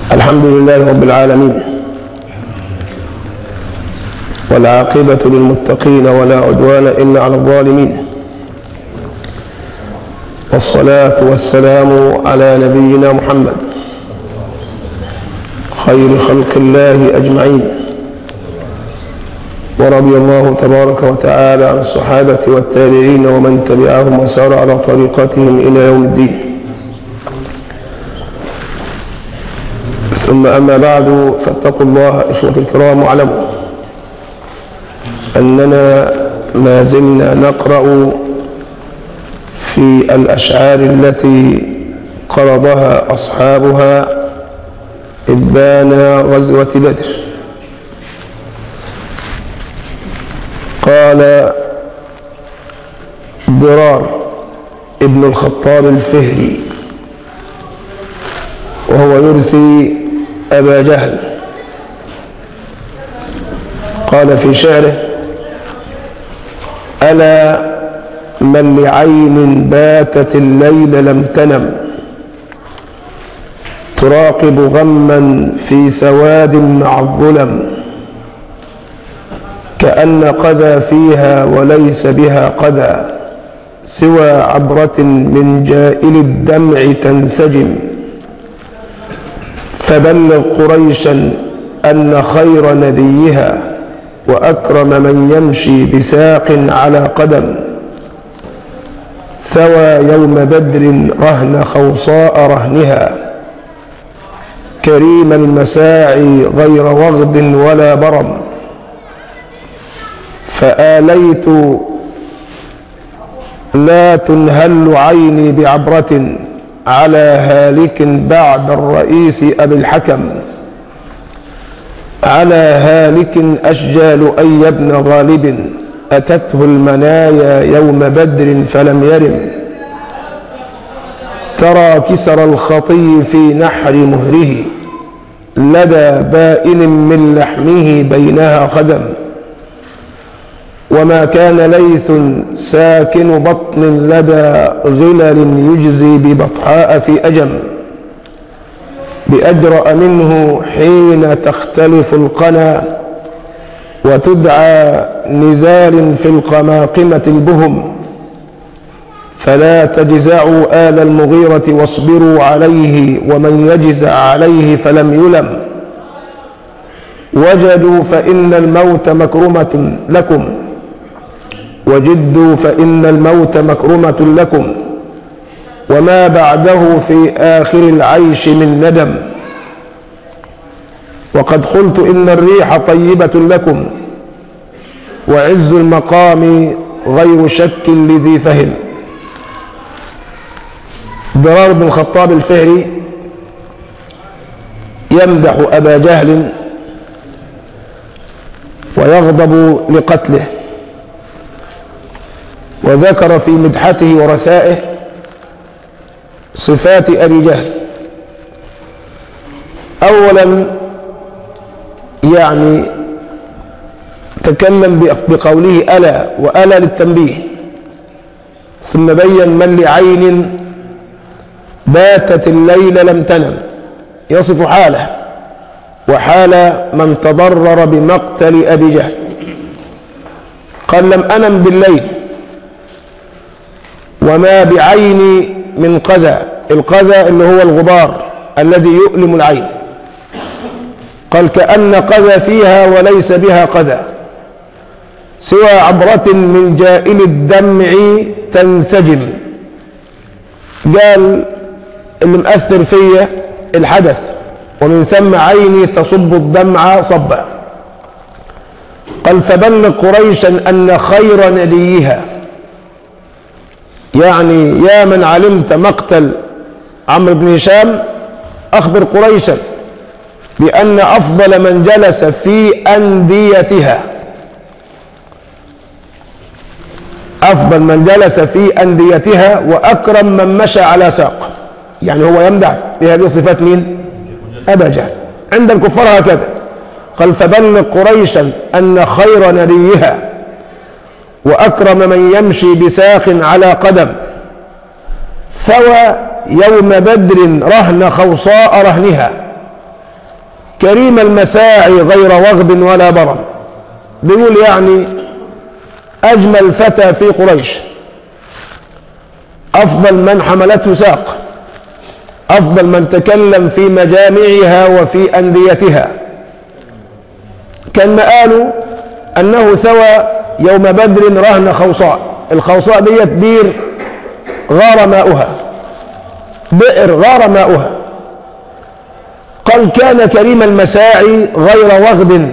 الحمد لله رب العالمين والعاقبة للمتقين ولا عدوان إلا على الظالمين والصلاة والسلام على نبينا محمد خير خلق الله أجمعين ورضي الله تبارك وتعالى عن الصحابة والتابعين ومن تبعهم وسار على طريقتهم إلى يوم الدين ثم أما بعد فاتقوا الله إخوة الكرام واعلموا أننا ما زلنا نقرأ في الأشعار التي قرضها أصحابها إبان غزوة بدر قال ضرار ابن الخطاب الفهري وهو يرثي أبا جهل قال في شعره ألا من لعين باتت الليل لم تنم تراقب غما في سواد مع الظلم كأن قذى فيها وليس بها قذى سوى عبرة من جائل الدمع تنسجم فبلغ قريشا أن خير نبيها وأكرم من يمشي بساق على قدم ثوى يوم بدر رهن خوصاء رهنها كريم المساعي غير وغد ولا برم فآليت لا تنهل عيني بعبرة على هالك بعد الرئيس أبي الحكم على هالك أشجال أي ابن غالب أتته المنايا يوم بدر فلم يرم ترى كسر الخطي في نحر مهره لدى بائن من لحمه بينها خدم وما كان ليث ساكن بطن لدى غلل يجزي ببطحاء في أجم بأجرأ منه حين تختلف القنا وتدعى نزال في القماقمة البهم فلا تجزعوا آل المغيرة واصبروا عليه ومن يجزع عليه فلم يلم وجدوا فإن الموت مكرمة لكم وجدوا فإن الموت مكرمة لكم وما بعده في آخر العيش من ندم وقد قلت إن الريح طيبة لكم وعز المقام غير شك لذي فهم ضرار بن الخطاب الفهري يمدح أبا جهل ويغضب لقتله وذكر في مدحته ورثائه صفات أبي جهل أولا يعني تكلم بقوله ألا وألا للتنبيه ثم بين من لعين باتت الليل لم تنم يصف حاله وحال من تضرر بمقتل أبي جهل قال لم أنم بالليل وما بعيني من قذى القذى اللي هو الغبار الذي يؤلم العين قال كأن قذى فيها وليس بها قذى سوى عبرة من جائل الدمع تنسجم قال اللي مأثر فيا الحدث ومن ثم عيني تصب الدمع صبا قال فبلغ قريشا أن خير نبيها يعني يا من علمت مقتل عمرو بن هشام أخبر قريشا بأن أفضل من جلس في أنديتها أفضل من جلس في أنديتها وأكرم من مشى على ساق يعني هو يمدح بهذه صفات مين أبا جهل عند الكفار هكذا قال فبلغ قريشا أن خير نبيها وأكرم من يمشي بساق على قدم ثوى يوم بدر رهن خوصاء رهنها كريم المساعي غير وغد ولا برم بيقول يعني أجمل فتى في قريش أفضل من حملته ساق أفضل من تكلم في مجامعها وفي أنديتها كان مقاله أنه ثوى يوم بدر رهن خوصاء الخوصاء ديت بير غار ماؤها بئر غار ماؤها قال كان كريم المساعي غير وغد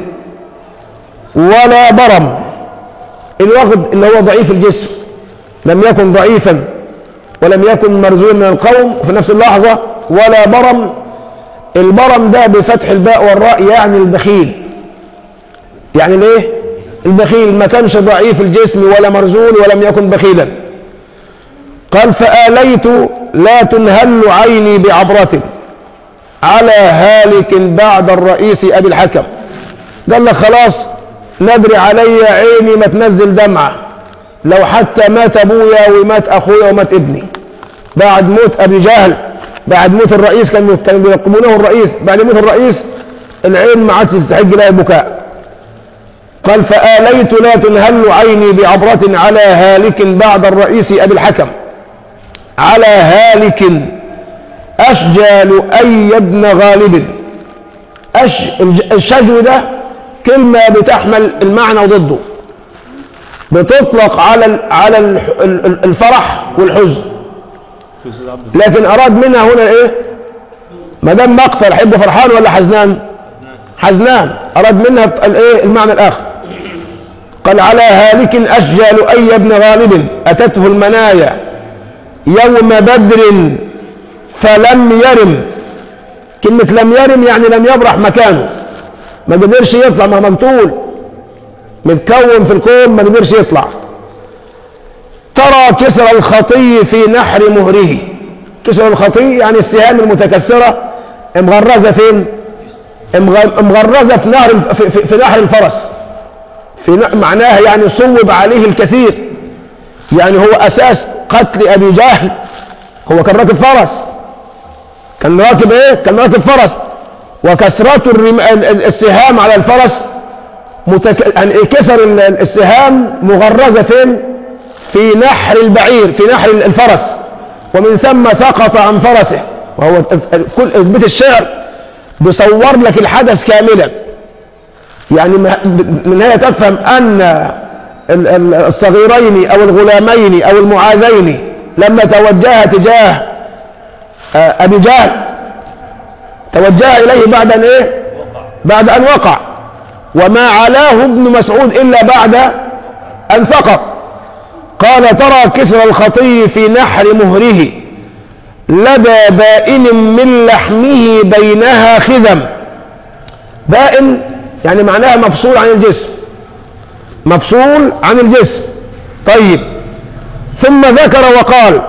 ولا برم الوغد اللي هو ضعيف الجسم لم يكن ضعيفا ولم يكن مرزولا من القوم في نفس اللحظة ولا برم البرم ده بفتح الباء والراء يعني البخيل يعني الايه البخيل ما كانش ضعيف الجسم ولا مرزول ولم يكن بخيلا قال فآليت لا تنهل عيني بعبرة على هالك بعد الرئيس أبي الحكم قال لك خلاص ندري علي عيني ما تنزل دمعة لو حتى مات أبويا ومات أخويا ومات ابني بعد موت أبي جهل بعد موت الرئيس كانوا كانوا بيلقبونه الرئيس بعد موت الرئيس العين ما عادش تستحق لها البكاء قال فآليت لا تنهل عيني بعبرة على هالك بعد الرئيس أبي الحكم على هالك أشجى لؤي بن غالب أش الشجو ده كلمة بتحمل المعنى وضده بتطلق على ال على ال الفرح والحزن لكن أراد منها هنا إيه ما دام مقتل حب فرحان ولا حزنان حزنان أراد منها الإيه المعنى الآخر قال على هالك أشجى لؤي بن غالب أتته المنايا يوم بدر فلم يرم كلمة لم يرم يعني لم يبرح مكانه ما قدرش يطلع ما مقتول متكون في الكون ما قدرش يطلع ترى كسر الخطي في نحر مهره كسر الخطي يعني السهام المتكسرة مغرزة فين مغرزة في نهر في, في, في نحر الفرس في معناها يعني صوب عليه الكثير يعني هو أساس قتل أبي جهل هو كان راكب فرس كان راكب ايه كان راكب فرس وكسرته الرم... السهام على الفرس متك... يعني كسر السهام مغرزة فين في نحر البعير في نحر الفرس ومن ثم سقط عن فرسه وهو كل بيت الشعر بيصور لك الحدث كاملا يعني من هنا تفهم أن الصغيرين أو الغلامين أو المعاذين لما توجها تجاه أبي جهل توجه إليه بعد أن إيه بعد أن وقع وما علاه ابن مسعود إلا بعد أن سقط قال ترى كسر الخطي في نحر مهره لدى بائن من لحمه بينها خذم بائن يعني معناها مفصول عن الجسم مفصول عن الجسم طيب ثم ذكر وقال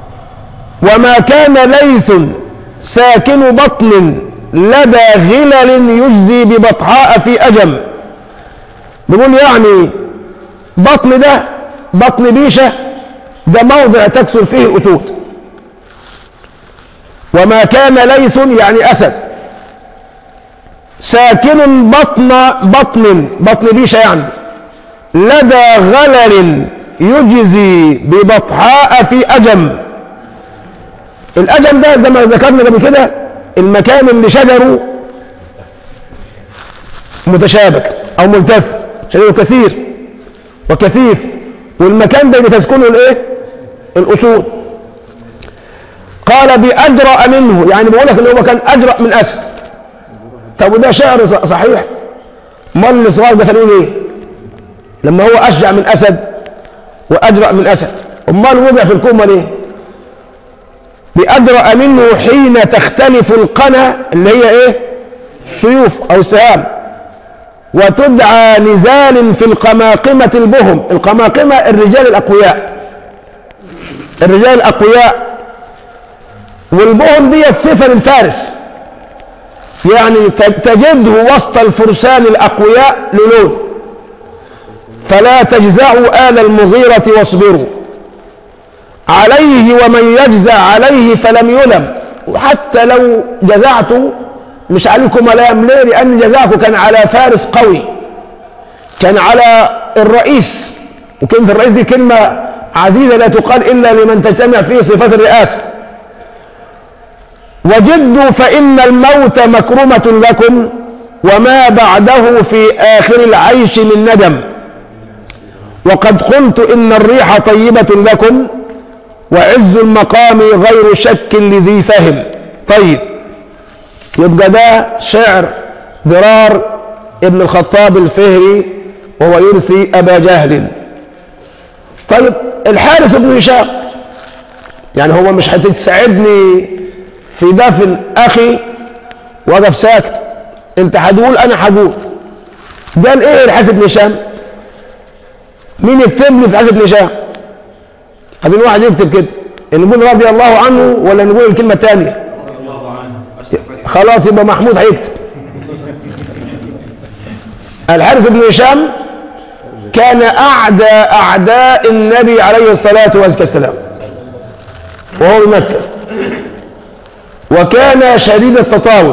وما كان ليث ساكن بطن لدى غلل يجزي ببطحاء في أجم بيقول يعني بطن ده بطن بيشة ده موضع تكسر فيه الأسود وما كان ليث يعني أسد ساكن بطن بطن بطن بيشة يعني لدى غلل يجزي ببطحاء في أجم الأجم ده زي ما ذكرنا قبل كده المكان اللي شجره متشابك أو ملتف شجره كثير وكثيف والمكان ده بتسكنه الايه الأسود قال بأجرأ منه يعني بقول لك ان هو كان أجرأ من أسد طب وده شعر صحيح امال الصغار ده كانوا ايه لما هو أشجع من أسد وأجرأ من أسد امال وقع في الكومة ليه بأجرأ منه حين تختلف القنا اللي هي ايه سيوف او سهام وتدعى نزال في القماقمة البهم القماقمة الرجال الأقوياء الرجال الأقوياء والبهم دي صفة للفارس يعني تجده وسط الفرسان الأقوياء للون فلا تجزعوا آل المغيرة واصبروا عليه ومن يجزع عليه فلم يلم وحتى لو جزعت مش عليكم ملام ليه لأن جزاكم كان على فارس قوي كان على الرئيس وكلمة الرئيس دي كلمة عزيزة لا تقال إلا لمن تجتمع فيه صفات الرئاسة وجدوا فإن الموت مكرمة لكم وما بعده في آخر العيش من ندم وقد قلت إن الريح طيبة لكم وعز المقام غير شك لذي فهم طيب يبقى ده شعر ضرار ابن الخطاب الفهري وهو يرثي أبا جهل طيب الحارث بن هشام يعني هو مش هتساعدني في دفن أخي وقف ساكت انت هتقول انا هقول قال ايه الحارث بن هشام مين يكتب لي في حارث بن هشام عايزين واحد يكتب كده نقول رضي الله عنه ولا نقول الكلمه الثانيه خلاص يبقى محمود هيكتب الحارث بن هشام كان أعدى أعداء النبي عليه الصلاة والسلام وهو بمكة وكان شديد التطاول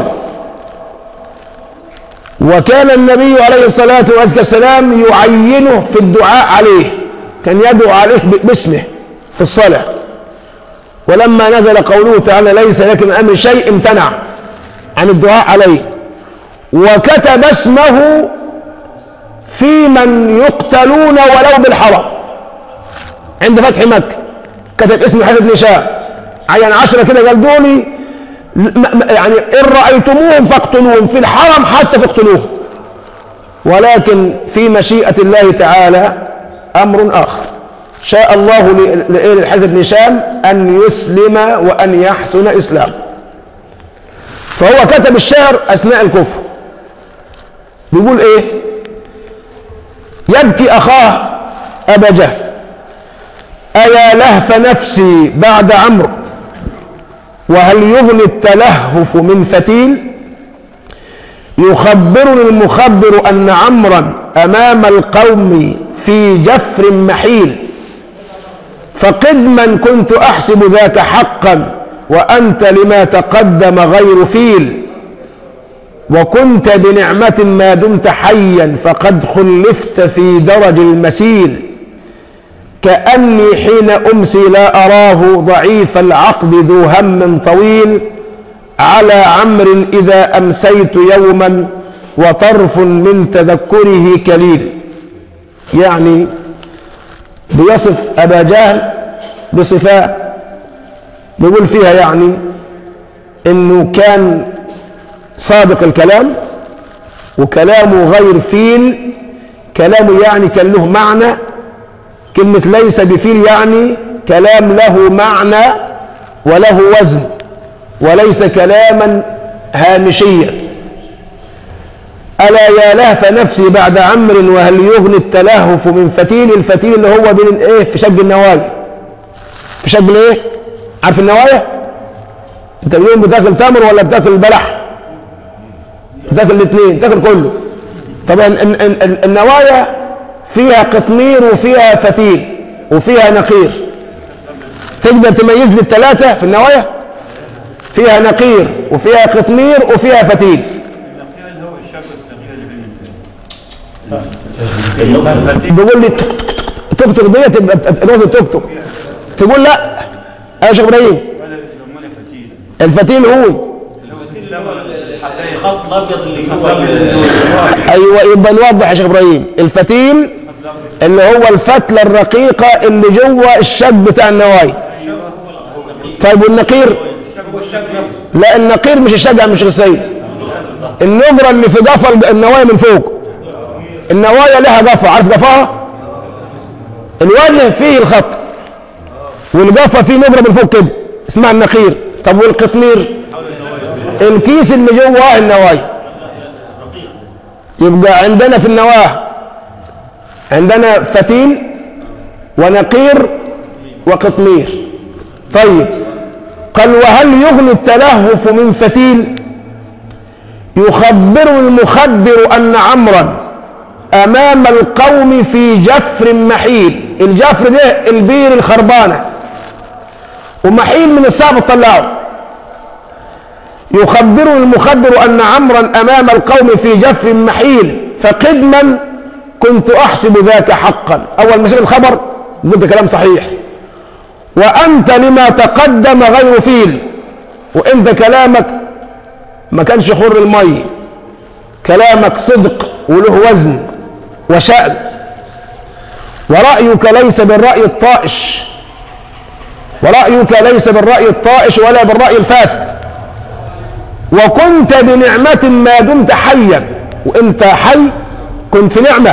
وكان النبي عليه الصلاة والسلام يعينه في الدعاء عليه كان يدعو عليه باسمه في الصلاة ولما نزل قوله تعالى ليس لك من أمر شيء امتنع عن الدعاء عليه وكتب اسمه في من يقتلون ولو بالحرم عند فتح مكة كتب اسم حسن بن هشام عين عشرة كده قال دولي يعني إن رأيتموهم فاقتلوهم في الحرم حتى فاقتلوهم ولكن في مشيئة الله تعالى أمر آخر شاء الله للحزب بن هشام أن يسلم وأن يحسن إسلام فهو كتب الشعر أثناء الكفر بيقول إيه يبكي أخاه أبا جهل أيا لهف نفسي بعد عمرو وهل يغني التلهف من فتيل يخبرني المخبر أن عمرا أمام القوم في جفر محيل فقدما كنت أحسب ذاك حقا وأنت لما تقدم غير فيل وكنت بنعمة ما دمت حيا فقد خلفت في درج المسيل كأني حين أمسي لا أراه ضعيف العقد ذو هم طويل على عمر إذا أمسيت يوما وطرف من تذكره كليل يعني بيصف أبا جهل بصفات بيقول فيها يعني إنه كان صادق الكلام وكلامه غير فيل كلامه يعني كان له معنى كلمة ليس بفيل يعني كلام له معنى وله وزن وليس كلاما هامشيا ألا يا لهف نفسي بعد عمر وهل يغني التلهف من فتيل الفتيل اللي هو بين الايه في شق النوايا في شق الايه عارف النوايا انت اليوم بتاكل تمر ولا بتاكل بلح بتاكل الاثنين تاكل كله طبعا النوايا فيها قطمير وفيها فتيل وفيها نقير تقدر تميز لي الثلاثة في النوايا فيها نقير وفيها قطمير وفيها فتيل بيقول لي توك توك ديت تبقى نقطة توك توك تقول لا يا شيخ ابراهيم الفتيل هو الخط الابيض اللي هو ايوه يبقى نوضح يا شيخ ابراهيم الفتيل اللي هو الفتله الرقيقه اللي جوه الشق بتاع النوايا طيب والنقير هو الشك نفسه لا النقير مش الشجع مش السيد النجرة اللي في قفا النوايا من فوق النوايا لها قفا عارف قفاها الوجه فيه الخط والقفا فيه نجرة من فوق كده اسمها النقير طب والقطمير الكيس اللي جواه النوايا يبقى عندنا في النواه عندنا فتيل ونقير وقطمير طيب قال وهل يغني التلهف من فتيل يخبر المخبر أن عمرا أمام القوم في جفر محيل الجفر ده البير الخربانة ومحيل من الصعب تطلعه يخبر المخبر أن عمرا أمام القوم في جف محيل فقدما كنت أحسب ذاك حقا أول ما سمع الخبر قلت كلام صحيح وأنت لما تقدم غير فيل وأنت كلامك ما كانش خر المي كلامك صدق وله وزن وشأن ورأيك ليس بالرأي الطائش ورأيك ليس بالرأي الطائش ولا بالرأي الفاسد وكنت بنعمة ما دمت حيا وانت حي كنت في نعمة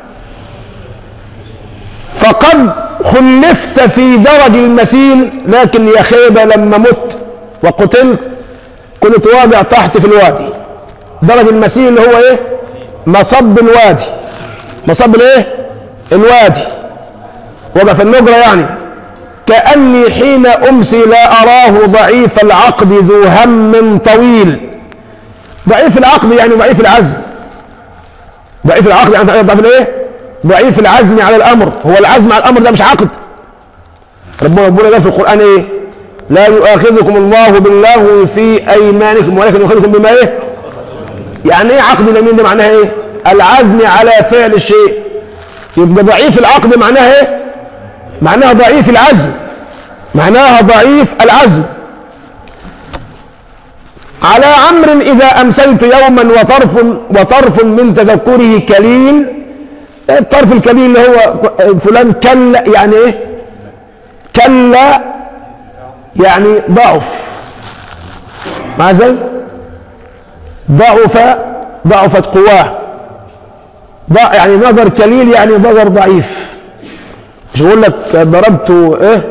فقد خلفت في درج المسيل لكن يا خيبة لما مت وقتلت كنت واقع تحت في الوادي درج المسيل اللي هو ايه مصب الوادي مصب الايه الوادي وقف النجرة يعني كأني حين أمسي لا أراه ضعيف العقد ذو هم طويل ضعيف العقد يعني ضعيف العزم ضعيف العقد يعني ضعيف الايه ضعيف العزم على الأمر هو العزم على الأمر ده مش عقد ربنا ربنا قال في القرآن ايه لا يؤاخذكم الله باللغو في أيمانكم ولكن يؤاخذكم بما ايه يعني ايه عقد اليمين ده معناها ايه العزم على فعل الشيء يبقى ضعيف العقد معناها ايه معناها ضعيف العزم معناها ضعيف العزم على عمرو إذا أمسيت يوما وطرف وطرف من تذكره كليل الطرف الكليل اللي هو فلان كلا يعني ايه كلا يعني ضعف مع ذلك ضعف ضعفت قواه ضع يعني نظر كليل يعني نظر ضعيف مش بقول لك ضربت ايه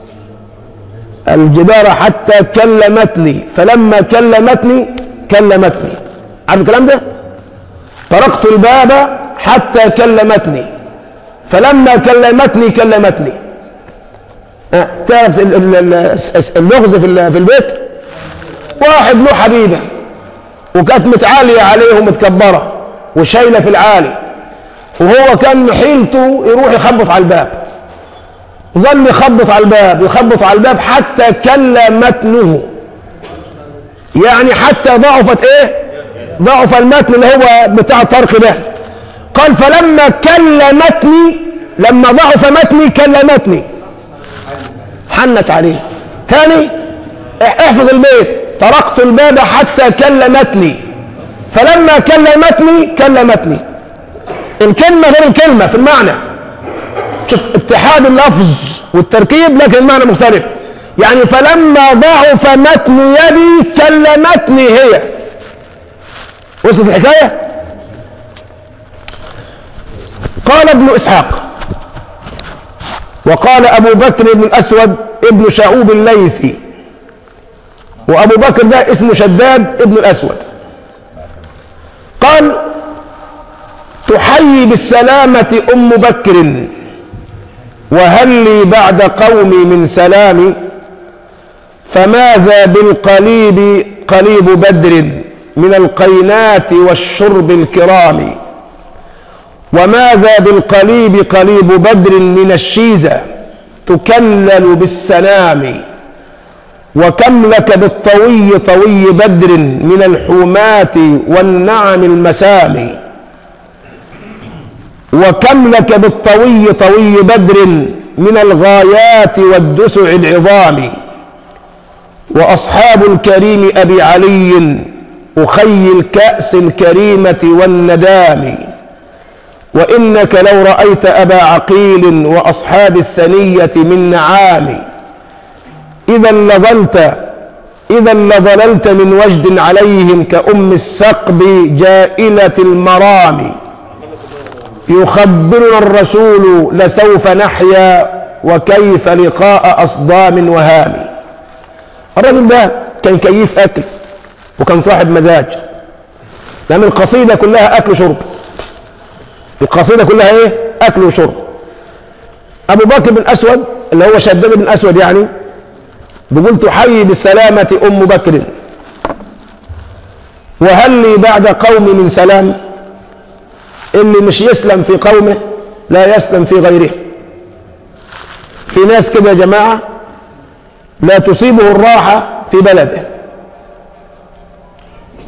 الجدار حتى كلمتني فلما كلمتني كلمتني عارف الكلام ده طرقت الباب حتى كلمتني فلما كلمتني كلمتني أه تعرف ال- ال- ال- اللغز في ال- في البيت واحد له حبيبه وكانت متعاليه عليه ومتكبره وشايله في العالي وهو كان حيلته يروح يخبط على الباب ظل يخبط على الباب يخبط على الباب حتى كل متنه يعني حتى ضعفت ايه ضعف المتن اللي هو بتاع الطرق ده قال فلما كلمتني لما ضعف متني كلمتني حنت عليه ثاني احفظ البيت طرقت الباب حتى كلمتني فلما كلمتني كلمتني الكلمة غير الكلمة في المعنى شوف اتحاد اللفظ والتركيب لكن المعنى مختلف يعني فلما ضعف متن يدي كلمتني هي وصلت الحكاية قال ابن إسحاق وقال أبو بكر بن الأسود ابن شعوب الليثي وأبو بكر ده اسمه شداد ابن الأسود قال تحيي بالسلامة أم بكر وهل لي بعد قومي من سلامي فماذا بالقليب قليب بدر من القينات والشرب الكرام وماذا بالقليب قليب بدر من الشيزة تكلل بالسلام وكم لك بالطوي طوي بدر من الحومات والنعم المسامي وكم لك بالطوي طوي بدر من الغايات والدسع العظام وأصحاب الكريم أبي علي أخي الكأس الكريمة والندام وإنك لو رأيت أبا عقيل وأصحاب الثنية من نعام إذا لظلت إذا لظللت من وجد عليهم كأم السقب جائلة المرام يخبرنا الرسول لسوف نحيا وكيف لقاء أصدام وهام الرجل ده كان كيف أكل وكان صاحب مزاج لأن القصيدة كلها أكل وشرب القصيدة كلها إيه أكل وشرب أبو بكر بن أسود اللي هو شداد بن أسود يعني بيقول تحيي بالسلامة أم بكر وهل لي بعد قوم من سلام اللي مش يسلم في قومه لا يسلم في غيره في ناس كده يا جماعة لا تصيبه الراحة في بلده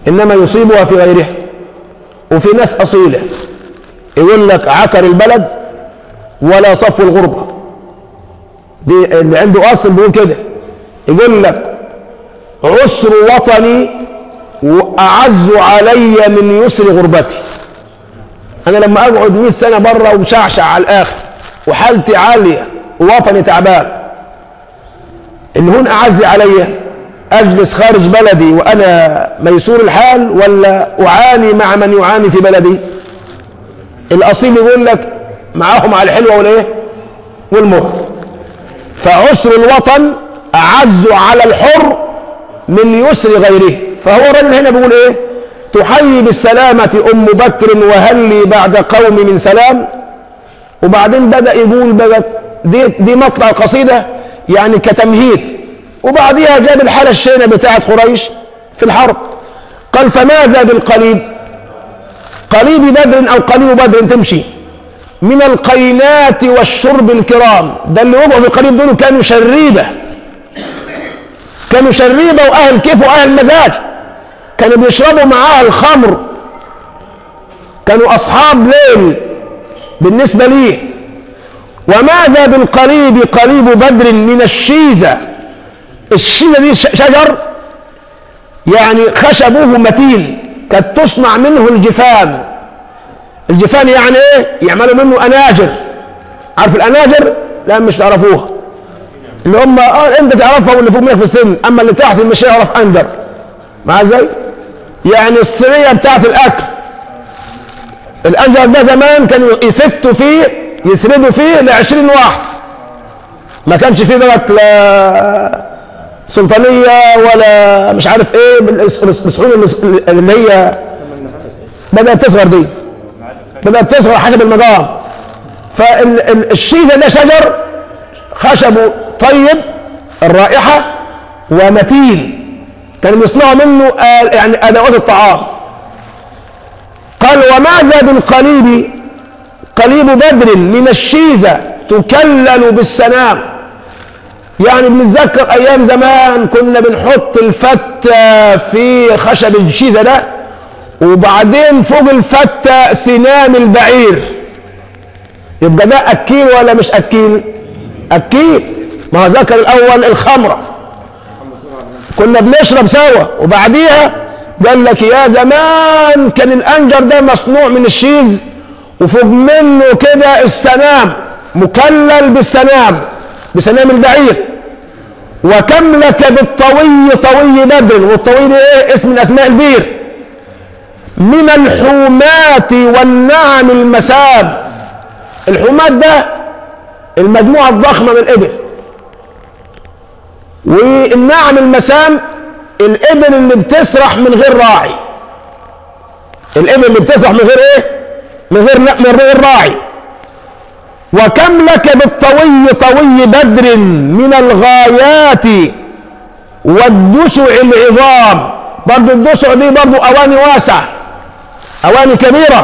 إنما يصيبها في غيرها وفي ناس أصيلة يقول لك عكر البلد ولا صف الغربة دي اللي عنده أصل بيقول كده يقول لك عسر وطني وأعز علي من يسر غربتي أنا لما أقعد 100 سنة بره ومشعشع على الآخر وحالتي عالية ووطني تعبان اللي هون أعز علي أجلس خارج بلدي وأنا ميسور الحال ولا أعاني مع من يعاني في بلدي الأصيل يقول لك معاهم على الحلوة والإيه والمر فعسر الوطن أعز على الحر من يسر غيره فهو الرجل هنا بيقول إيه تحيي بالسلامة أم بكر وهل لي بعد قوم من سلام وبعدين بدأ يقول بقى دي, دي مطلع القصيدة يعني كتمهيد وبعديها جاب الحالة الشينة بتاعت قريش في الحرب قال فماذا بالقليب قليب بدر أو قليب بدر تمشي من القينات والشرب الكرام ده اللي وقعوا في القليب دول كانوا شريبة كانوا شريبة وأهل كيف وأهل مزاج كانوا بيشربوا معاها الخمر كانوا أصحاب ليل بالنسبة ليه وماذا بالقريب قريب بدر من الشيزة الشيزة دي شجر يعني خشبه متين قد تصنع منه الجفان الجفان يعني ايه يعملوا منه اناجر عارف الاناجر لا مش تعرفوها اللي هم اه انت تعرفها واللي فوق منك في السن اما اللي تحت مش يعرف انجر مع ازاي يعني الصينيه بتاعت الاكل الانجر ده زمان كانوا يفتوا فيه يسردوا فيه ل 20 واحد ما كانش فيه درجة لا سلطانية ولا مش عارف ايه الصحون اللي هي بدأت تصغر دي بدأت تصغر حسب المقام فالشيزة ده شجر خشبه طيب الرائحة ومتين كانوا يصنعوا منه آل يعني أدوات الطعام قال وماذا بالقليب قليب بدر من الشيزة تكلل بالسنام يعني بنتذكر أيام زمان كنا بنحط الفتة في خشب الشيزة ده وبعدين فوق الفتة سنام البعير يبقى ده أكيل ولا مش أكيل أكيل ما هو ذكر الأول الخمرة كنا بنشرب سوا وبعديها قال لك يا زمان كان الأنجر ده مصنوع من الشيز وفوق منه كده السنام مكلل بالسنام بسنام البعير وكم لك بالطوي طوي بدر والطوي ده ايه اسم من اسماء البير من الحومات والنعم المسام الحومات ده المجموعة الضخمة من الإبل والنعم المسام الإبل اللي بتسرح من غير راعي الإبل اللي بتسرح من غير إيه؟ من غير من غير راعي وكم لك بالطوي طوي بدر من الغايات والدسع العظام برضو الدسع دي برضو أواني واسعة أواني كبيرة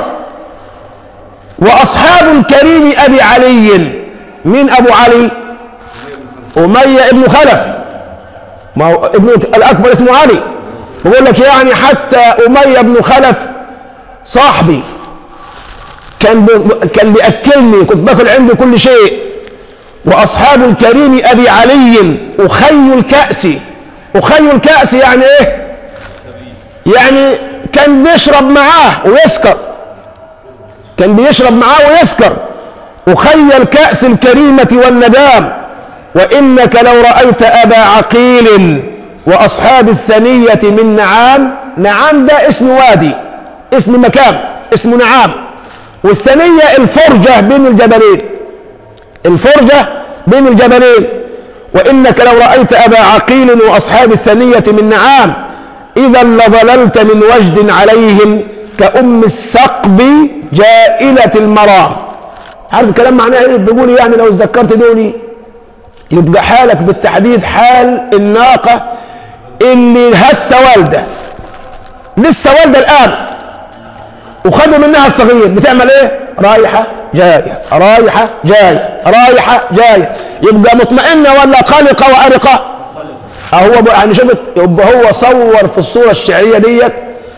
وأصحاب الكريم أبي علي من أبو علي أمية ابن خلف ما هو ابن الأكبر اسمه علي بقول لك يعني حتى أمية بن خلف صاحبي كان كان بياكلني كنت باكل عنده كل شيء واصحاب الكريم ابي علي اخي الكاس اخي الكاس يعني ايه يعني كان بيشرب معاه ويسكر كان بيشرب معاه ويسكر اخي الكاس الكريمه والندام وانك لو رايت ابا عقيل واصحاب الثنيه من نعام نعام ده اسم وادي اسم مكان اسمه نعام والثانية الفرجة بين الجبلين الفرجة بين الجبلين وإنك لو رأيت أبا عقيل وأصحاب الثانية من نعام إذا لظللت من وجد عليهم كأم السقب جائلة المرام عارف الكلام معناه ايه بيقول يعني لو اتذكرت دولي يبقى حالك بالتحديد حال الناقة اللي هسه والدة لسه والدة الآن وخدوا منها الصغير بتعمل ايه رايحة جاية رايحة جاية رايحة جاية يبقى مطمئنة ولا قلقة وأرقة هو يعني شفت يبقى هو صور في الصورة الشعرية ديت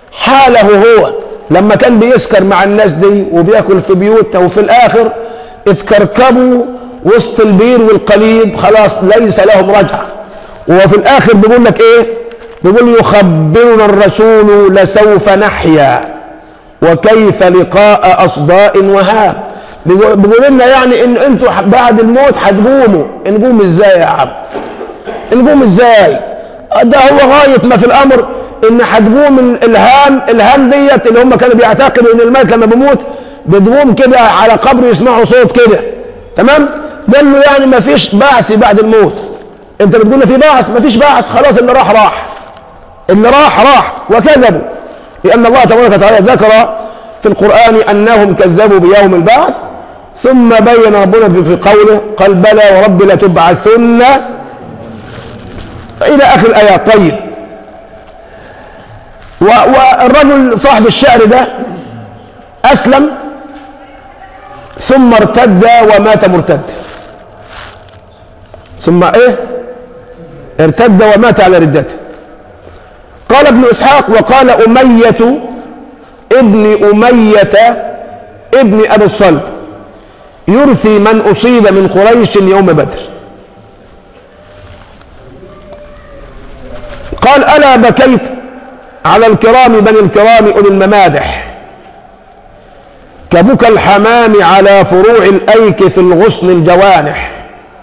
حاله هو لما كان بيسكر مع الناس دي وبياكل في بيوتها وفي الاخر اتكركبوا وسط البير والقليب خلاص ليس لهم رجعه وفي الاخر بيقول لك ايه بيقول يخبرنا الرسول لسوف نحيا وكيف لقاء اصداء وهام بيقول بيقول لنا يعني ان انتوا بعد الموت هتقوموا نقوم ازاي يا عم نقوم ازاي ده هو غايه ما في الامر ان هتقوم ال- الهام الهام ديت اللي هم كانوا بيعتقدوا ان الميت لما بيموت بتقوم كده على قبره يسمعوا صوت كده تمام ده انه يعني ما فيش بعث بعد الموت انت بتقول لي في بعث ما فيش بعث خلاص اللي راح راح اللي راح راح وكذبوا لان الله تبارك وتعالى ذكر في القران انهم كذبوا بيوم البعث ثم بين ربنا في قوله قال بلى ورب لتبعثن الى اخر الايات طيب و- والرجل صاحب الشعر ده اسلم ثم ارتد ومات مرتد ثم ايه ارتد ومات على ردته قال ابن اسحاق وقال اميه ابن اميه ابن ابي الصلت يرثي من اصيب من قريش يوم بدر قال الا بكيت على الكرام بني الكرام اولي الممادح كبكى الحمام على فروع الايك في الغصن الجوانح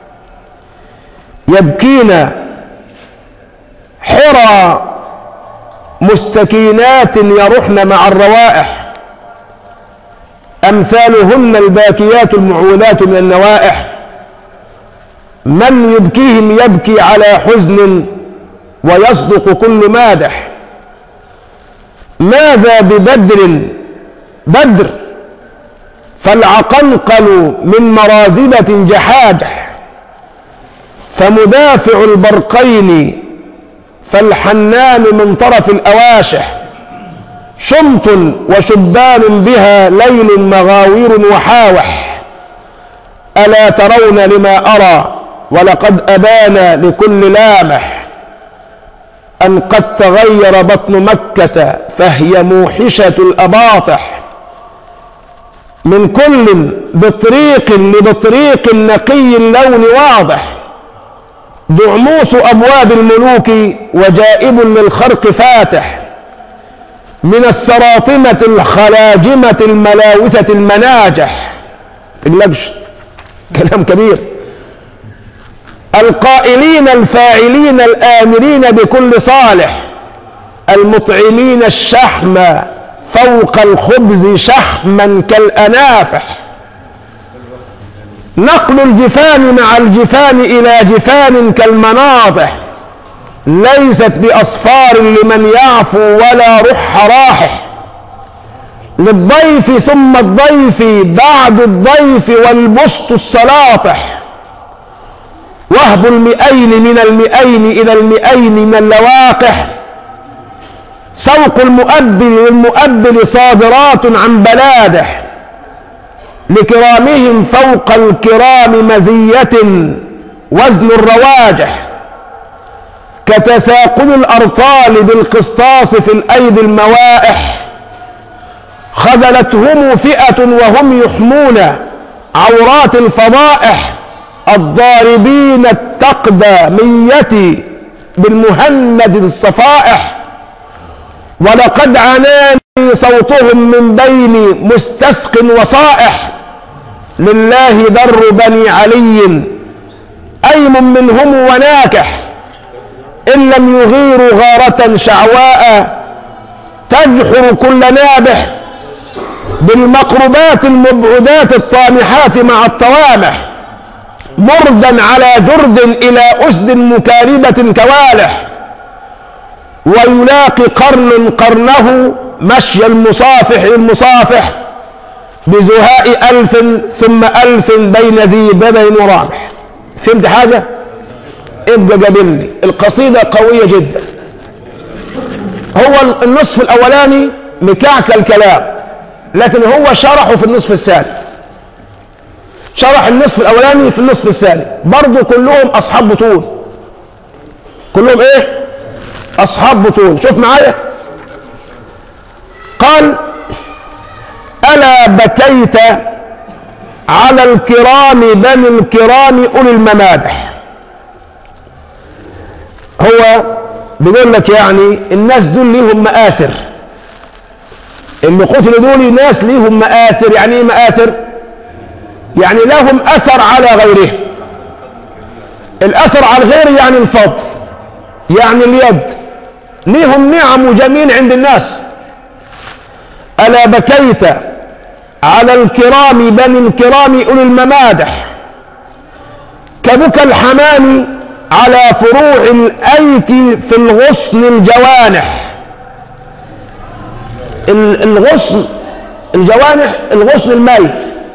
يبكين حرى مستكينات يرحن مع الروائح امثالهن الباكيات المعولات من النوائح من يبكيهم يبكي على حزن ويصدق كل مادح ماذا ببدر بدر فالعقنقل من مرازبة جحاجح فمدافع البرقين فالحنان من طرف الأواشح شمط وشبان بها ليل مغاوير وحاوح ألا ترون لما أرى ولقد أبان لكل لامح أن قد تغير بطن مكة فهي موحشة الأباطح من كل بطريق لبطريق نقي اللون واضح دعموس أبواب الملوك وجائب للخرق فاتح من السراطمة الخلاجمة الملاوثة المناجح تقلقش كلام كبير القائلين الفاعلين الآمرين بكل صالح المطعمين الشحم فوق الخبز شحما كالأنافح نقل الجفان مع الجفان إلى جفان كالمناضح ليست بأصفار لمن يعفو ولا رح راحح للضيف ثم الضيف بعد الضيف والبسط السلاطح وهب المئين من المئين إلى المئين من اللواقح سوق المؤبل للمؤبل صادرات عن بلادح لكرامهم فوق الكرام مزية وزن الرواجح كتثاقل الأرطال بالقسطاس في الأيدي الموائح خذلتهم فئة وهم يحمون عورات الفضائح الضاربين التقدمية بالمهند الصفائح ولقد عناني صوتهم من بين مستسق وصائح لله در بني علي أيم منهم وناكح إن لم يغيروا غارة شعواء تجحر كل نابح بالمقربات المبعدات الطامحات مع الطوامح مردا على جرد إلى أسد مكاربة كوالح ويلاقي قرن قرنه مشي المصافح للمصافح بزهاء ألف ثم ألف بين ذي بدن ورامح فهمت حاجة؟ ابقى قابلني القصيدة قوية جدا هو النصف الأولاني مكعكل الكلام لكن هو شرحه في النصف الثاني شرح النصف الأولاني في النصف الثاني برضه كلهم أصحاب بطون كلهم إيه؟ أصحاب بطون شوف معايا قال ألا بكيت على الكرام بني الكرام أولي الممادح هو بيقول لك يعني الناس دول ليهم مآثر اللي قتلوا دول ناس ليهم مآثر يعني ايه مآثر يعني لهم أثر على غيرهم الأثر على الغير يعني الفضل يعني اليد ليهم نعم وجميل عند الناس ألا بكيت على الكرام بني الكرام أولي الممادح كبكى الحمام على فروع الأيك في الغصن الجوانح ال- الغصن الجوانح الغصن المايل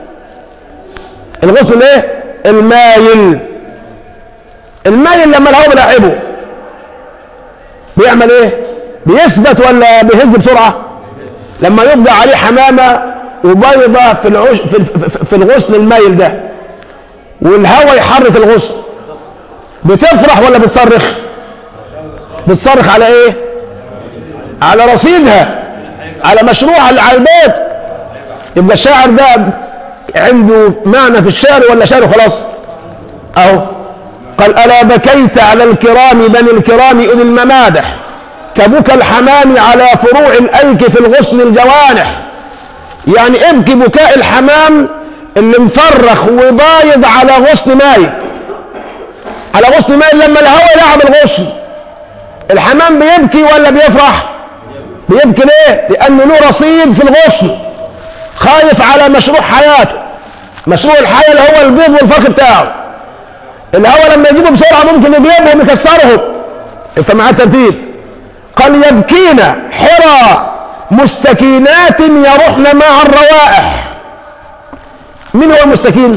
الغصن الايه المايل المايل لما الهواء بيلعبه بيعمل ايه بيثبت ولا بيهز بسرعه لما يبقى عليه حمامه وبيضه في العش في, في, في الغصن المايل ده والهواء يحرك الغصن بتفرح ولا بتصرخ بتصرخ على ايه على رصيدها على مشروعها اللي على البيت يبقى الشاعر ده عنده معنى في الشعر ولا شعر خلاص اهو قال الا بكيت على الكرام بني الكرام اولي الممادح كبكى الحمام على فروع الايك في الغصن الجوانح يعني ابكي بكاء الحمام اللي مفرخ وبايض على غصن مايل على غصن مايل لما الهواء لعب الغصن الحمام بيبكي ولا بيفرح بيبكي ليه لانه له رصيد في الغصن خايف على مشروع حياته مشروع الحياه اللي هو البيض والفرخ بتاعه الهواء لما يجيبه بسرعه ممكن يجيبهم يكسرهم فمع الترتيب قال يبكين حرى مستكينات يروحن مع الروائح مين هو المستكين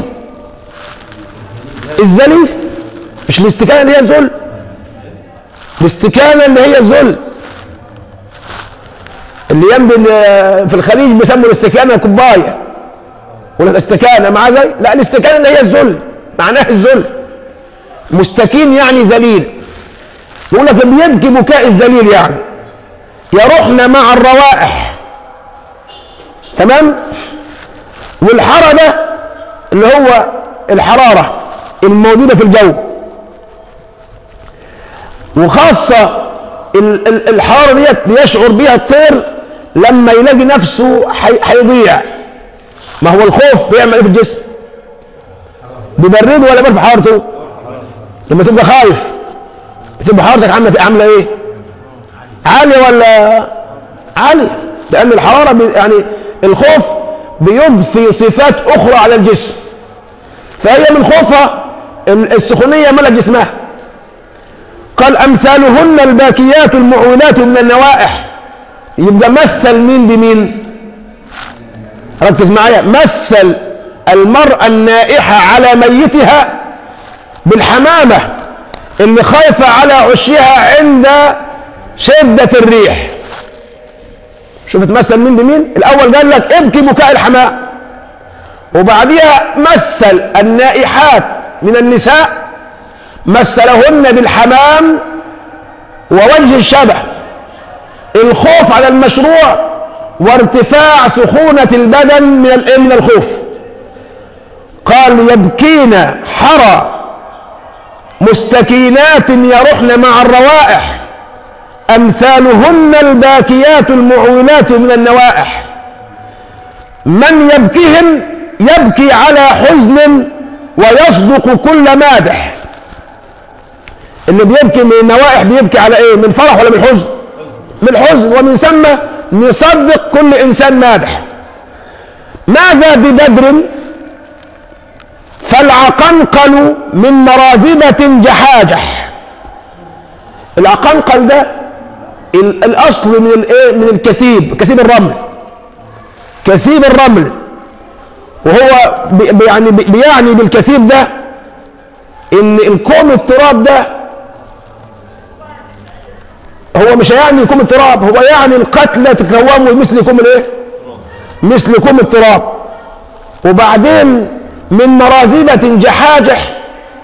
الذليل مش الاستكانه اللي هي الذل الاستكانه اللي هي الذل اللي ينبي في الخليج بيسموا الاستكانه كوبايه ولا الاستكانه مع زي لا الاستكانه اللي هي الذل معناها الذل مستكين يعني ذليل يقول لك بيبكي بكاء الذليل يعني يروحن مع الروائح تمام والحرى ده اللي هو الحرارة الموجودة في الجو وخاصة ال- ال- الحرارة ديت بيشعر بيها الطير لما يلاقي نفسه حي- هيضيع ما هو الخوف بيعمل ايه في الجسم بيبرده ولا بيرفع حرارته لما تبقى خايف بتبقى حرارتك عامله عامله ايه عاليه ولا عاليه لان الحراره بي يعني الخوف بيضفي صفات اخرى على الجسم فهي من خوفها ال- السخونيه ملك جسمها قال امثالهن الباكيات المعولات من النوائح يبقى مثل مين بمين ركز معايا مثل المرأة النائحة على ميتها بالحمامة اللي خايفة على عشها عند شدة الريح شوف تمثل مين بمين الأول قال لك ابكي بكاء الحمام وبعديها مثل النائحات من النساء مثلهن بالحمام ووجه الشبه الخوف على المشروع وارتفاع سخونة البدن من الإيه؟ من الخوف قال يبكين حرى مستكينات يرحن مع الروائح أمثالهن الباكيات المعولات من النوائح من يبكيهن يبكي على حزن ويصدق كل مادح اللي بيبكي من النوائح بيبكي على ايه من فرح ولا من حزن من حزن ومن ثم نصدق كل انسان مادح ماذا ببدر فالعقنقل من مرازبة جحاجح العقنقل ده ال- الاصل من الايه من الكثيب كثيب الرمل كثيب الرمل وهو بي- بي- يعني بي- بيعني بالكثيب ده ان الكوم التراب ده هو مش يعني كوم التراب هو يعني القتلى تكوموا مثل كوم الايه مثل كوم التراب وبعدين من مرازبة جحاجح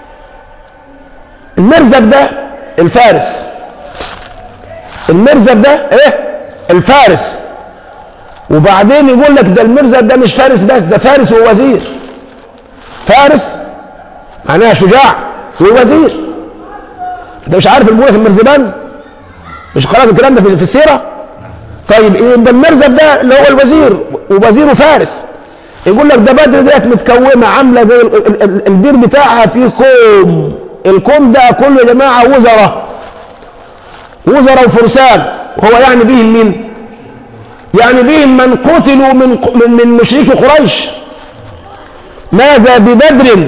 المرزب ده الفارس المرزب ده ايه الفارس وبعدين يقول لك ده المرزب ده مش فارس بس ده فارس ووزير فارس معناها شجاع ووزير انت مش عارف الملك المرزبان مش قرأت الكلام ده في في السيرة طيب يبقى المرزب ده اللي هو الوزير ووزيره فارس يقول لك ده بدر ديت متكومه عامله زي ال- ال- ال- البير بتاعها فيه كوم الكوم ده كله يا جماعه وزراء وزراء وفرسان وهو يعني بهم مين؟ يعني بهم من قتلوا من ق- من, من مشركي قريش ماذا ببدر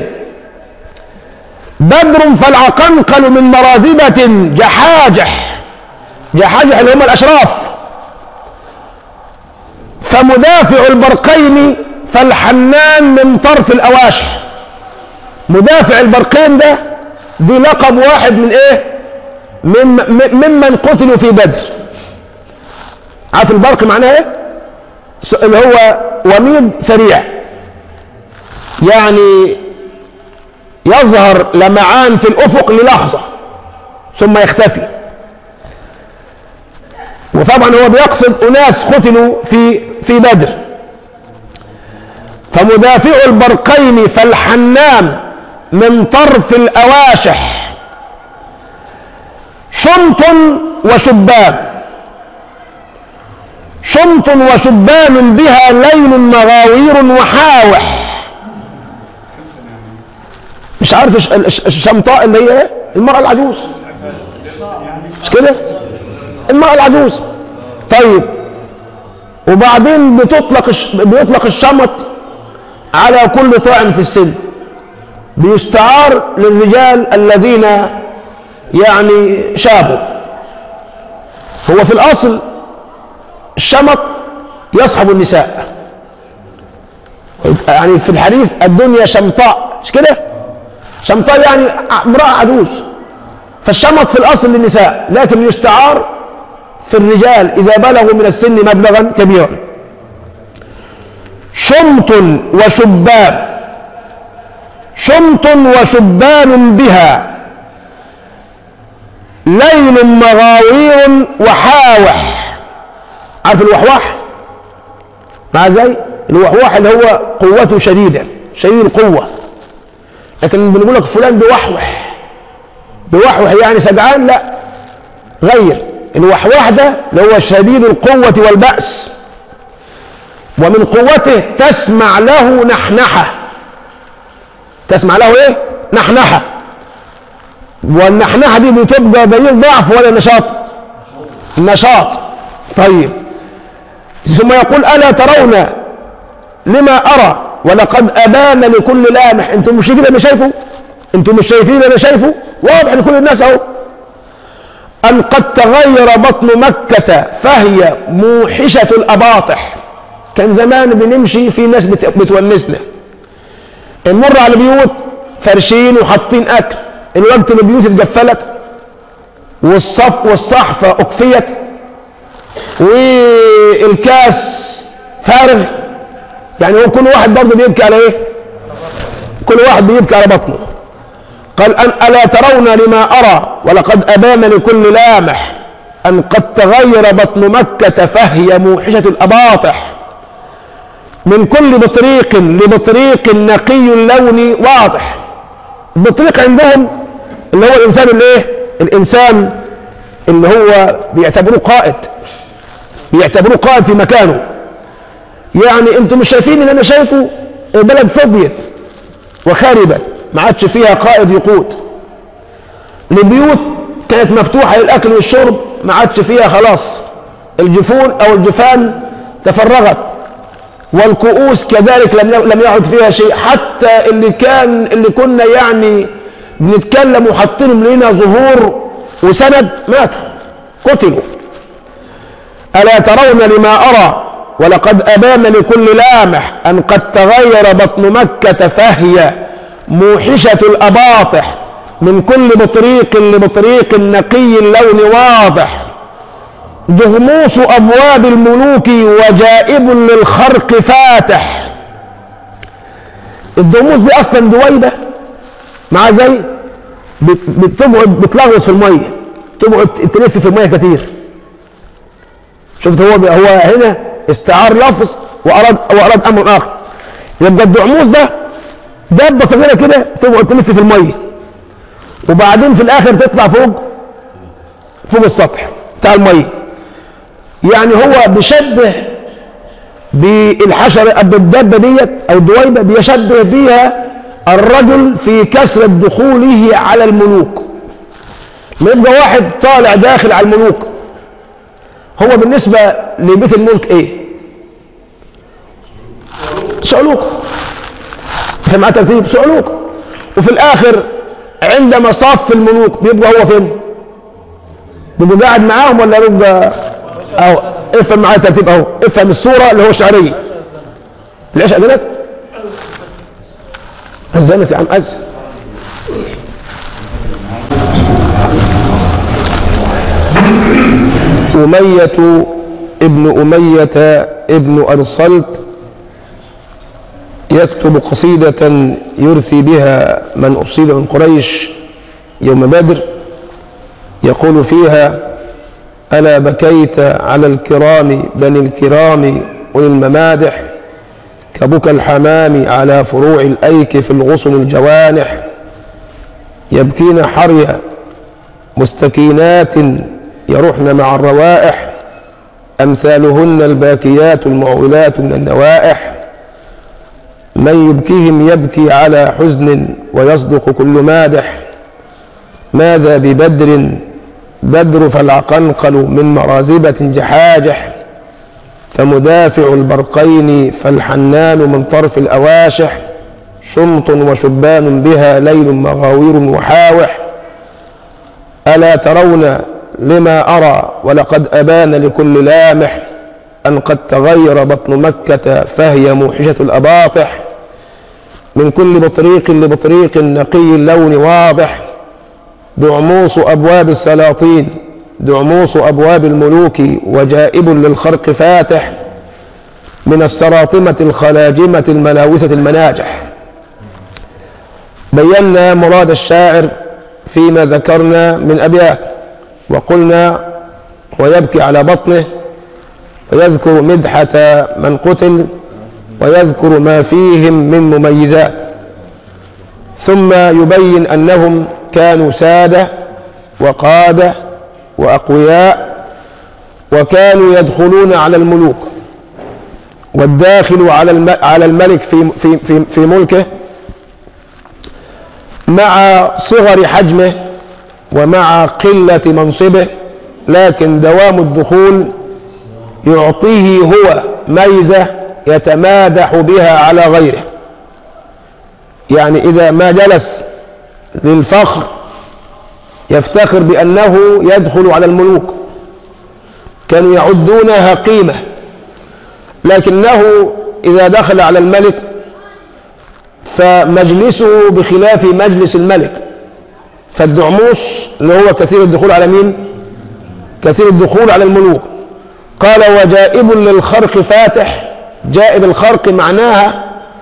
بدر فالعقنقل من مرازبة جحاجح جحاجح اللي هم الأشراف فمدافع البرقين فالحنان من طرف الأواشح مدافع البرقين ده دي لقب واحد من ايه من م- ممن قتلوا في بدر عارف البرق معناه ايه س- اللي هو وميد سريع يعني يظهر لمعان في الافق للحظه ثم يختفي وطبعا هو بيقصد اناس قتلوا في في بدر فمدافع البرقين فالحنان من طرف الاواشح شمط وشبان شمط وشبان بها ليل مغاوير وحاوح مش عارف الش- الش- الشمطاء اللي هي ايه المرأة العجوز مش كده المرأة العجوز طيب وبعدين بتطلق الش... بيطلق الشمط على كل طاعن في السن بيستعار للرجال الذين يعني شابوا هو في الأصل الشمط يصحب النساء يعني في الحديث الدنيا شمطاء مش كده شمطاء يعني امرأة عجوز فالشمط في الأصل للنساء لكن يستعار في الرجال إذا بلغوا من السن مبلغا كبيرا شمط وشبان شمط وشبان بها ليل مغاوير وحاوح عارف الوحواح مع زي الوحواح اللي هو قوته شديدة شديد القوة لكن بنقول لك فلان بيوحوح بيوحوح يعني سجعان لا غير الوحواح ده اللي هو شديد القوة والبأس ومن قوته تسمع له نحنحة تسمع له ايه نحنحة والنحنحة دي بتبقى دليل ضعف ولا نشاط نشاط طيب ثم يقول ألا ترون لما أرى ولقد أبان لكل لامح انتم مش كده اللي شايفه انتم مش شايفين اللي شايفه واضح لكل الناس اهو أن قد تغير بطن مكة فهي موحشة الأباطح كان زمان بنمشي في ناس بت- بتونسنا نمر على البيوت فرشين وحاطين أكل الوقت البيوت اتقفلت والصف والصحفة أكفيت والكاس فارغ يعني هو كل واحد برضه بيبكي على ايه؟ كل واحد بيبكي على بطنه قال أن ألا ترون لما أرى ولقد أبان لكل لامح أن قد تغير بطن مكة فهي موحشة الأباطح من كل بطريق لبطريق نقي اللون واضح البطريق عندهم اللي هو الإنسان الايه الإنسان اللي هو بيعتبروه قائد بيعتبروه قائد في مكانه يعني انتم مش شايفين اللي انا شايفه البلد فضيت وخربت ما عادش فيها قائد يقود البيوت كانت مفتوحة للأكل والشرب ما عادش فيها خلاص الجفون أو الجفان تفرغت والكؤوس كذلك لم لم يعد فيها شيء حتى اللي كان اللي كنا يعني بنتكلم وحاطينهم لنا ظهور وسند ماتوا قتلوا ألا ترون لما أرى ولقد أبان لكل لامح أن قد تغير بطن مكة فهي موحشة الأباطح من كل بطريق لبطريق نقي اللون واضح دغموس أبواب الملوك وجائب للخرق فاتح الدغموس دي أصلا دويبة مع زي بت- بتقعد بتلغوص في المية تقعد تلف في المية كتير شفت هو هو هنا استعار لفظ واراد واراد امر اخر يبقى الدعموس ده دابه صغيره كده تقعد تلف في الميه وبعدين في الاخر تطلع فوق فوق السطح بتاع الميه يعني هو بيشبه بالحشره بالدابه ديت او الدويبه بيشبه بيها الرجل في كثره دخوله على الملوك ما يبقى واحد طالع داخل على الملوك هو بالنسبه لبيت الملك ايه؟ صعلوك في معاه ترتيب صعلوك وفي الاخر عندما صف الملوك بيبقى هو فين؟ بيبقى قاعد معاهم ولا بيبقى اهو افهم معايا ترتيب اهو افهم الصوره اللي هو الشعريه العشاء أذنت؟ أذنت يا عم أذن أمية ابن أمية ابن أرسلت يكتب قصيدة يرثي بها من أصيب من قريش يوم بدر يقول فيها ألا بكيت على الكرام بني الكرام أولي الممادح كبكى الحمام على فروع الأيك في الغصن الجوانح يبكين حريا مستكينات يروحن مع الروائح أمثالهن الباكيات المعولات من النوائح من يبكيهم يبكي على حزن ويصدق كل مادح ماذا ببدر بدر فالعقنقل من مرازبة جحاجح فمدافع البرقين فالحنان من طرف الأواشح شمط وشبان بها ليل مغاوير وحاوح ألا ترون لما أرى ولقد أبان لكل لامح أن قد تغير بطن مكة فهي موحشة الأباطح من كل بطريق لبطريق نقي اللون واضح دعموس أبواب السلاطين دعموس أبواب الملوك وجائب للخرق فاتح من السراطمة الخلاجمة الملاوثة المناجح بينا مراد الشاعر فيما ذكرنا من أبيات وقلنا ويبكي على بطنه ويذكر مدحة من قتل ويذكر ما فيهم من مميزات ثم يبين أنهم كانوا سادة وقادة وأقوياء وكانوا يدخلون على الملوك والداخل على الم- على الملك في في في, في ملكه مع صغر حجمه ومع قلة منصبه لكن دوام الدخول يعطيه هو ميزة يتمادح بها على غيره يعني إذا ما جلس للفخر يفتخر بأنه يدخل على الملوك كانوا يعدونها قيمة لكنه إذا دخل على الملك فمجلسه بخلاف مجلس الملك فالدعموس اللي هو كثير الدخول على مين كثير الدخول على الملوك قال وجائب للخرق فاتح جائب الخرق معناها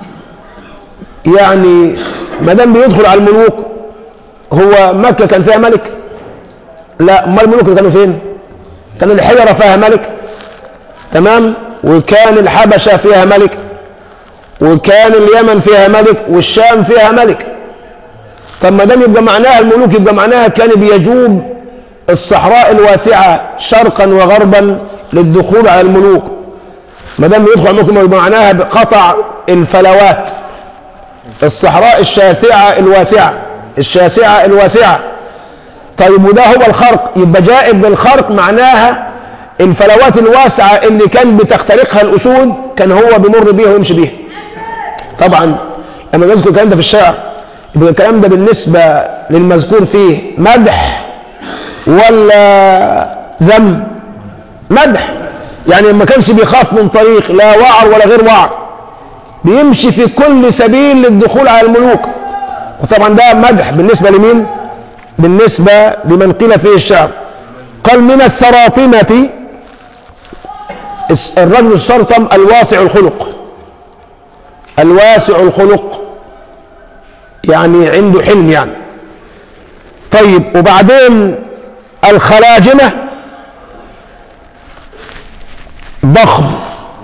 يعني ما دام بيدخل على الملوك هو مكة كان فيها ملك لا امال الملوك اللي كانوا فين كان الحجرة فيها ملك تمام وكان الحبشة فيها ملك وكان اليمن فيها ملك والشام فيها ملك طب ما دام يبقى معناها الملوك يبقى معناها كان بيجوب الصحراء الواسعة شرقا وغربا للدخول على الملوك ما دام يدخل على الملوك يبقى معناها بقطع الفلوات الصحراء الشاسعة الواسعة الشاسعة الواسعة طيب وده هو الخرق يبقى جائب للخرق معناها الفلوات الواسعة اللي كان بتخترقها الأسود كان هو بيمر بيها ويمشي بيها طبعا لما نذكر الكلام ده في الشعر يبقى الكلام ده بالنسبة للمذكور فيه مدح ولا ذم مدح يعني ما كانش بيخاف من طريق لا وعر ولا غير وعر بيمشي في كل سبيل للدخول على الملوك وطبعا ده مدح بالنسبة لمين بالنسبة لمن قيل فيه الشعر قال من السراطمة الس- الرجل السرطم الواسع الخلق الواسع الخلق يعني عنده حلم يعني طيب وبعدين الخلاجمة ضخم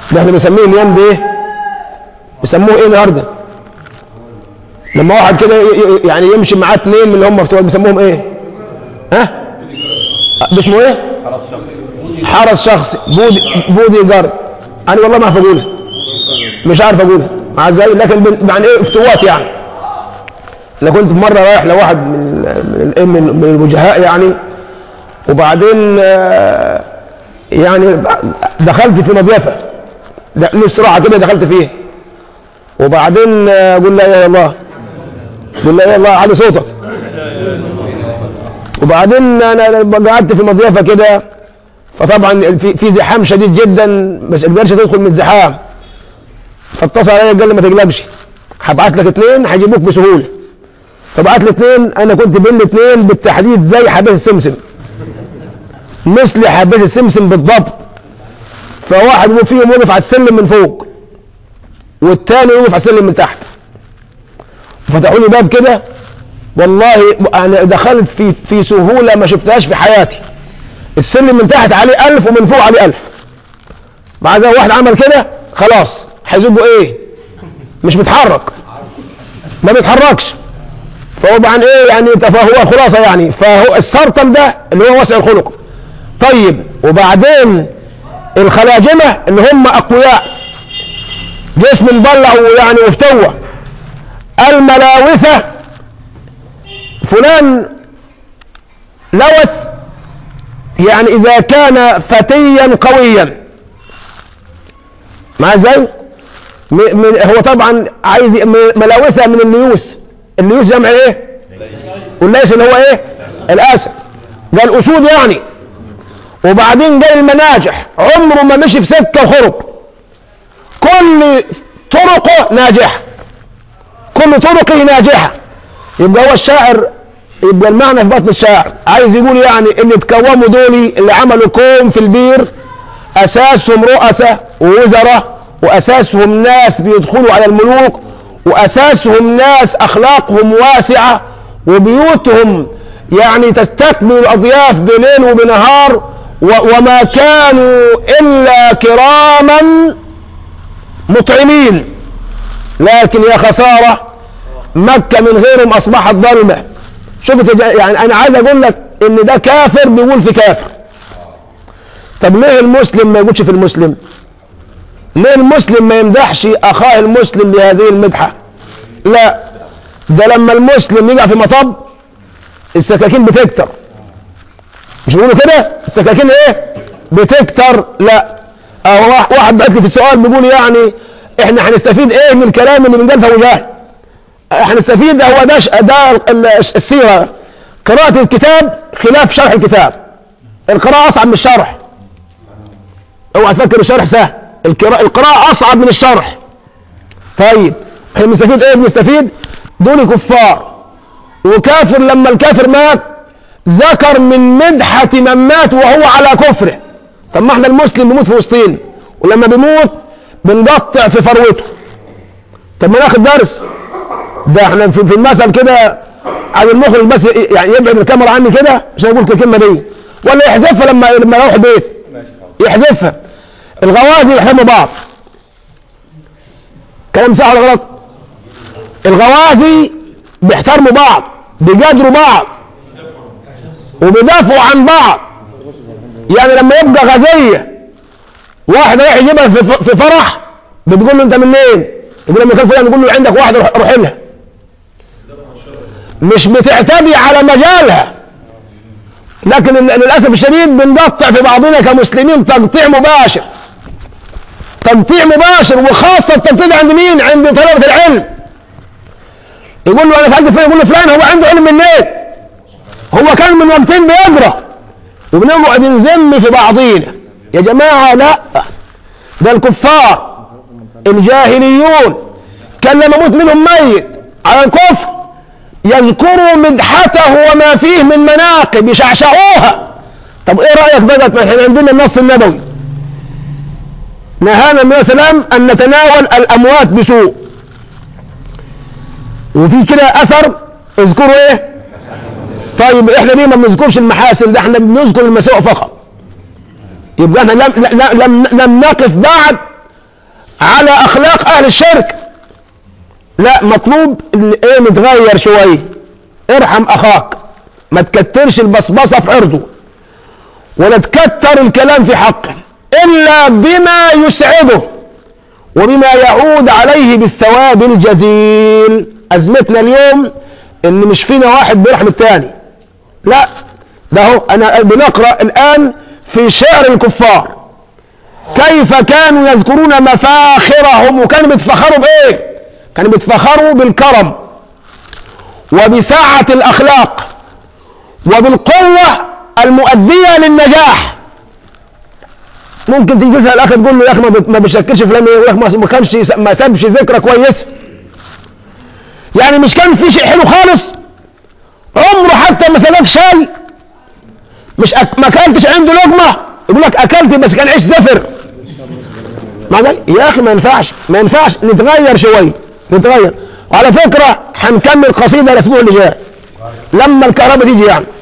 ده احنا بنسميه اليوم ده ايه بيسموه ايه النهارده لما واحد كده ي- ي- يعني يمشي معاه اتنين من اللي هم بتوع بيسموهم ايه ها ده اسمه ايه خلاص شخصي حرس شخصي بودي بودي جارد انا والله ما اعرف اقولها مش عارف اقولها مع ازاي لكن بن- يعني ايه افتوات يعني انا كنت مره رايح لواحد من من من, من الوجهاء يعني وبعدين آه، يعني دخلت في مضيفه ده- له استراحه كده دخلت فيه وبعدين آه، اقول لا يا الله قول لا يا الله علي صوتك وبعدين انا قعدت في مضيفه كده فطبعا في في زحام شديد جدا مش قدرش تدخل من الزحام فاتصل عليا قال لي ما تقلقش هبعت لك اثنين هيجيبوك بسهوله فبعت لي اثنين انا كنت بين الاثنين بالتحديد زي حباس السمسم مثل حباس السمسم بالضبط فواحد فيهم وقف على السلم من فوق والتاني وقف على السلم من تحت فتحوا لي باب كده والله انا دخلت في في سهوله ما شفتهاش في حياتي السلم من تحت عليه ألف ومن فوق عليه ألف مع زي واحد عمل كده خلاص هيزقوا ايه مش بيتحرك ما بيتحركش فهو عن ايه يعني فهو الخلاصه يعني فهو السرطن ده اللي هو واسع الخلق طيب وبعدين الخلاجمه اللي هم اقوياء جسم مبلع ويعني وفتوه الملاوثه فلان لوث يعني اذا كان فتيا قويا مع ازاي م- من هو طبعا عايز ي- م- ملاوثه من الليوث الليوث جمع ايه والليث اللي هو ايه الاسد ده الاسود يعني وبعدين جاي المناجح عمره ما مشي في سكه وخرب كل طرقه ناجحه كل طرقه ناجحه يبقى هو الشاعر يبقى المعنى في بطن الشاعر عايز يقول يعني اللي اتكوموا دولي اللي عملوا كوم في البير اساسهم رؤساء ووزراء واساسهم ناس بيدخلوا على الملوك واساسهم ناس اخلاقهم واسعه وبيوتهم يعني تستقبل الاضياف بليل وبنهار و- وما كانوا الا كراما مطعمين لكن يا خساره مكه من غيرهم اصبحت ظلمه شوف تج- يعني انا عايز اقول لك ان ده كافر بيقول في كافر طب ليه المسلم ما يقولش في المسلم ليه المسلم ما يمدحش اخاه المسلم بهذه المدحه لا ده لما المسلم يقع في مطب السكاكين بتكتر مش بيقولوا كده السكاكين ايه بتكتر لا اه واحد- واحد بعت لي في السؤال بيقول يعني احنا هنستفيد ايه من الكلام اللي بنقال في وجاه هنستفيد ده هو ده ش- ده ال- السيره قراءة الكتاب خلاف شرح الكتاب القراءة أصعب من الشرح اوعى تفكر الشرح سهل القراءة, القراءة أصعب من الشرح طيب احنا بنستفيد ايه بنستفيد دول كفار وكافر لما الكافر مات ذكر من مدحة من مات وهو على كفره طب ما احنا المسلم بيموت في وسطين ولما بيموت بنقطع في فروته طب ما ناخد درس ده احنا في, في المثل كده عايز المخرج بس ي- يعني يبعد الكاميرا عني كده عشان اقول الكلمه دي ولا يحذفها لما لما يروح البيت يحذفها الغوازي يحرموا بعض كلام صح ولا غلط الغوازي بيحترموا بعض بيجادروا بعض وبيدافعوا عن بعض يعني لما يبقى غزيه واحد رايح يجيبها في في فرح بتقول له انت منين؟ يقول لما كان فلان يقول له عندك واحد روح روح لها مش بتعتدي على مجالها لكن لل- للاسف الشديد بنقطع في بعضنا كمسلمين تقطيع مباشر تقطيع مباشر وخاصه التقطيع عند مين؟ عند طلبه العلم يقول له انا سالت فلان يقول له فلان هو عنده علم منين؟ هو كان من وقتين بيقرا وبنقعد نذم في بعضينا يا جماعه لا ده الكفار الجاهليون كان لما يموت منهم ميت على الكفر يذكروا مدحته وما فيه من مناقب يشعشعوها طب ايه رايك بقى ما احنا عندنا النص النبوي نهانا النبي صلى الله عليه وسلم ان نتناول الاموات بسوء وفي كده اثر اذكروا ايه طيب احنا ليه ما بنذكرش المحاسن ده احنا بنذكر المساوئ فقط يبقى احنا لم, لم, لم, لم نقف بعد على اخلاق اهل الشرك لا مطلوب ال- ايه نتغير شويه ارحم اخاك ما تكترش البصبصه في عرضه ولا تكتر الكلام في حقه الا بما يسعده وبما يعود عليه بالثواب الجزيل ازمتنا اليوم ان مش فينا واحد بيرحم التاني لا ده هو انا بنقرا الان في شعر الكفار كيف كانوا يذكرون مفاخرهم وكانوا بيتفخروا بايه كانوا بيتفخروا بالكرم وبسعه الاخلاق وبالقوه المؤديه للنجاح ممكن تيجي تسال اخي تقول له يا اخي ما بت- ما بيشكرش فلان يقول لك ما- ما كانش يس- ما سابش ذكرى كويسه يعني مش كان في شيء حلو خالص عمره حتى ما سلك شاي مش أك... ما اكلتش عنده لقمه يقول لك اكلت بس كان عيش زفر مع ذلك يا اخي ما ينفعش ما ينفعش نتغير شويه نتغير وعلى فكره هنكمل قصيده الاسبوع اللي جاي لما الكهرباء تيجي يعني